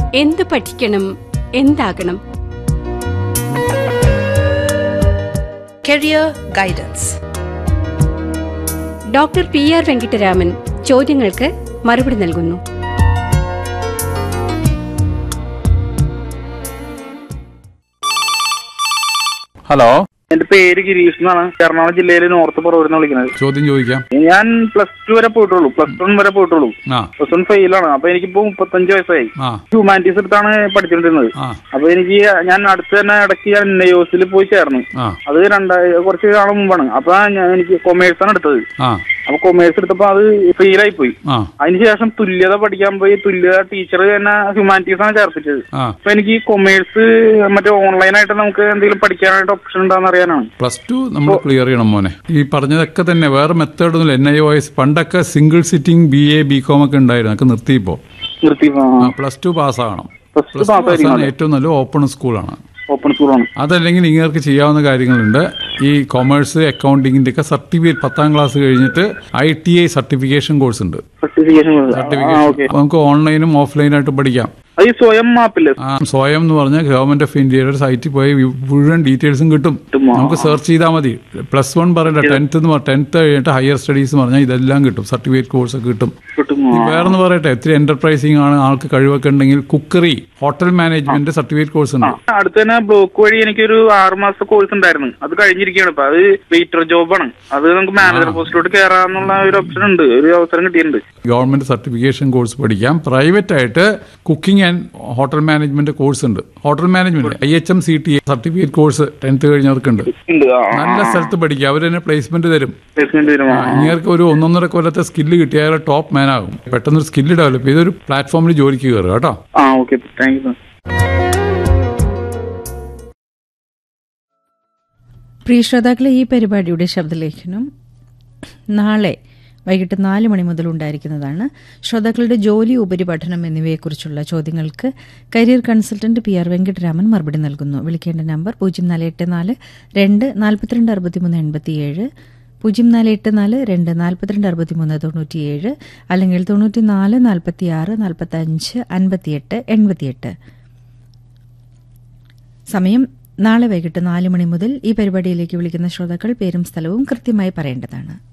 എന്ത് പഠിക്കണം എന്താകണം Career Guidance. Doctor P R Venkittaraman ചോദ്യങ്ങൾക്ക് മറുപടി നൽകുന്നു ഹലോ എന്റെ പേര് ഗിരീഷ് എന്നാണ് എറണാകുളം ജില്ലയിലെ നോർത്ത് പറവൂരിന്ന് വിളിക്കുന്നത് ചോദ്യം ചോദിക്കാം ഞാൻ പ്ലസ് ടു വരെ പോയിട്ടുള്ളൂ പ്ലസ് വൺ വരെ പോയിട്ടുള്ളൂ ആ പ്ലസ് വൺ ഫെയിലാണ് അപ്പൊ എനിക്കിപ്പോ മുപ്പത്തഞ്ച് വയസ്സായി ആ ഹ്യൂമാനിറ്റീസ് എടുത്താണ് പഠിച്ചിട്ടുണ്ടിരുന്നത് ആ അപ്പൊ എനിക്ക് ഞാൻ അടുത്ത് തന്നെ ഇടയ്ക്ക് ഞാൻ നെയ്യോസിൽ പോയി ചേർന്നു ആ അത് രണ്ടായി കുറച്ച് നാൾ മുമ്പാണ് അപ്പൊ ഞാൻ എനിക്ക് കൊമേഴ്സ് ആണ് എടുത്തത് ആ അപ്പൊ കൊമേഴ്സ് എടുത്തപ്പോ അത് ഫെയിലായി പോയി ആ അതിനുശേഷം തുല്യത പഠിക്കാൻ പോയി തുല്യത ടീച്ചർ എന്നെ ഹ്യൂമാനിറ്റീസ് ആണ് ചേർപ്പിച്ചത് ആ അപ്പൊ എനിക്ക് കൊമേഴ്സ് മറ്റേ ഓൺലൈനായിട്ട് നമുക്ക് എന്തെങ്കിലും പഠിക്കാനായിട്ട് ഓപ്ഷൻ ഉണ്ടോന്ന് അറിയാനാണ് പ്ലസ് ടു നമ്മൾ ക്ലിയർ ചെയ്യണം മോനെ ഈ പറഞ്ഞതൊക്കെ തന്നെ വേറെ മെത്തേഡ് ഒന്നുമില്ല എൻ ഐ ഒ എസ് പണ്ടൊക്കെ single sitting B A B com ഒക്കെ ഉണ്ടായിരുന്നു അതൊക്കെ നിർത്തിയിപ്പോ നിർത്തി പ്ലസ് ടു പാസ്സാകണം പ്ലസ് ടു പ്ലസ് ടു പാസ്സായിരിക്കും പാസ്സാണ് ഏറ്റവും നല്ല ഓപ്പൺ സ്കൂളാണ് ഓപ്പൺ സ്കൂളാണ് അതല്ലെങ്കിൽ നിങ്ങൾക്ക് ചെയ്യാവുന്ന കാര്യങ്ങളുണ്ട് ഈ കൊമേഴ്സ് അക്കൗണ്ടിങ്ങിന്റെ ഒക്കെ സർട്ടിഫിക്കറ്റ് പത്താം ക്ലാസ് കഴിഞ്ഞിട്ട് I T I certification course ഉണ്ട് സർട്ടിഫിക്കേഷൻ ആ സർട്ടിഫിക്കേഷൻ ഓക്കെ അപ്പൊ നമുക്ക് ഓൺലൈനും ഓഫ്ലൈനായിട്ട് പഠിക്കാം അത് ഈ സ്വയം മാപ്പില്ലേ ആ, സ്വയം എന്ന് പറഞ്ഞാൽ ഗവൺമെന്റ് ഓഫ് ഇന്ത്യയുടെ സൈറ്റിൽ പോയി മുഴുവൻ ഡീറ്റെയിൽസും കിട്ടും കിട്ടുമോ? നമുക്ക് സെർച്ച് ചെയ്താൽ മതി പ്ലസ് വൺ പറയണ്ട ടെൻത്ത് എന്ന് ടെൻത്ത് കഴിഞ്ഞിട്ട് ഹയർ സ്റ്റഡീസ് എന്ന് പറഞ്ഞാൽ ഇതെല്ലാം കിട്ടും സർട്ടിഫിക്കറ്റ് കോഴ്സ് ഒക്കെ കിട്ടും കിട്ടുമോ വേറെന്ന് പറയട്ടെ ഇത്തിരി എന്റർപ്രൈസിംഗ് ആണ് ആൾക്ക് കഴിവൊക്കെ ഉണ്ടെങ്കിൽ cookery hotel management certificate course ഉണ്ട് അടുത്ത് തന്നെ ബ്ലോക്ക് വഴി എനിക്കൊരു ആറ് മാസത്തെ കോഴ്സ് ഉണ്ടായിരുന്നു അത് കഴിഞ്ഞിരിക്കുകയാണ് ഇപ്പൊ അത് വെയിറ്റർ ജോബാണ് അത് നമുക്ക് മാനേജർ പോസ്റ്റിലോട്ട് കയറാന്നുള്ള ഒരു ഓപ്ഷൻ ഉണ്ട് ഒരു അവസരം കിട്ടിയിട്ടുണ്ട് ഗവൺമെന്റ് സർട്ടിഫിക്കേഷൻ കോഴ്സ് പഠിക്കാം പ്രൈവറ്റ് ആയിട്ട് cooking and hotel management course ഉണ്ട് hotel management I H M C T certificate course tenth കഴിഞ്ഞവർക്കുണ്ട് ഉണ്ട് ആ നല്ല സ്ഥലത്ത് പഠിക്കുക അവർ തന്നെ പ്ലേസ്മെന്റ് തരും പ്ലേസ്മെന്റ് വരുമോ ഇങ്ങനെ ഒരു ഒന്നൊന്നര കൊല്ലത്തെ സ്കില്ല് കിട്ടിയാൽ ടോപ്പ് മാൻ ആകും പെട്ടെന്ന് ഒരു സ്കില്ല് ഡെവലപ്പ് ചെയ്ത് ഒരു പ്ലാറ്റ്ഫോമിൽ ജോലിക്ക് കയറുക കേട്ടോ ആ ഓക്കെ താങ്ക് യു പ്രിയ ശ്രോതാക്കളെ ഈ പരിപാടിയുടെ ശബ്ദലേഖനം നാളെ വൈകിട്ട് നാല് മണി മുതൽ ഉണ്ടായിരിക്കുന്നതാണ് ശ്രോതാക്കളുടെ ജോലി ഉപരിപഠനം എന്നിവയെക്കുറിച്ചുള്ള ചോദ്യങ്ങൾക്ക് career consultant P R Venkattaraman മറുപടി നൽകുന്നു വിളിക്കേണ്ട നമ്പർ പൂജ്യം നാല് എട്ട് നാല് രണ്ട് നാൽപ്പത്തിരണ്ട് അറുപത്തിമൂന്ന് എൺപത്തിയേഴ് പൂജ്യം നാല് എട്ട് നാല് രണ്ട് നാൽപ്പത്തിരണ്ട് അറുപത്തിമൂന്ന് തൊണ്ണൂറ്റിയേഴ് അല്ലെങ്കിൽ തൊണ്ണൂറ്റി നാല് നാൽപ്പത്തി ആറ് നാൽപ്പത്തഞ്ച് അൻപത്തിയെട്ട് എൺപത്തിയെട്ട് സമയം നാളെ വൈകിട്ട് നാല് മണി മുതൽ ഈ പരിപാടിയിലേക്ക് വിളിക്കുന്ന ശ്രോതാക്കൾ പേരും സ്ഥലവും കൃത്യമായി പറയേണ്ടതാണ്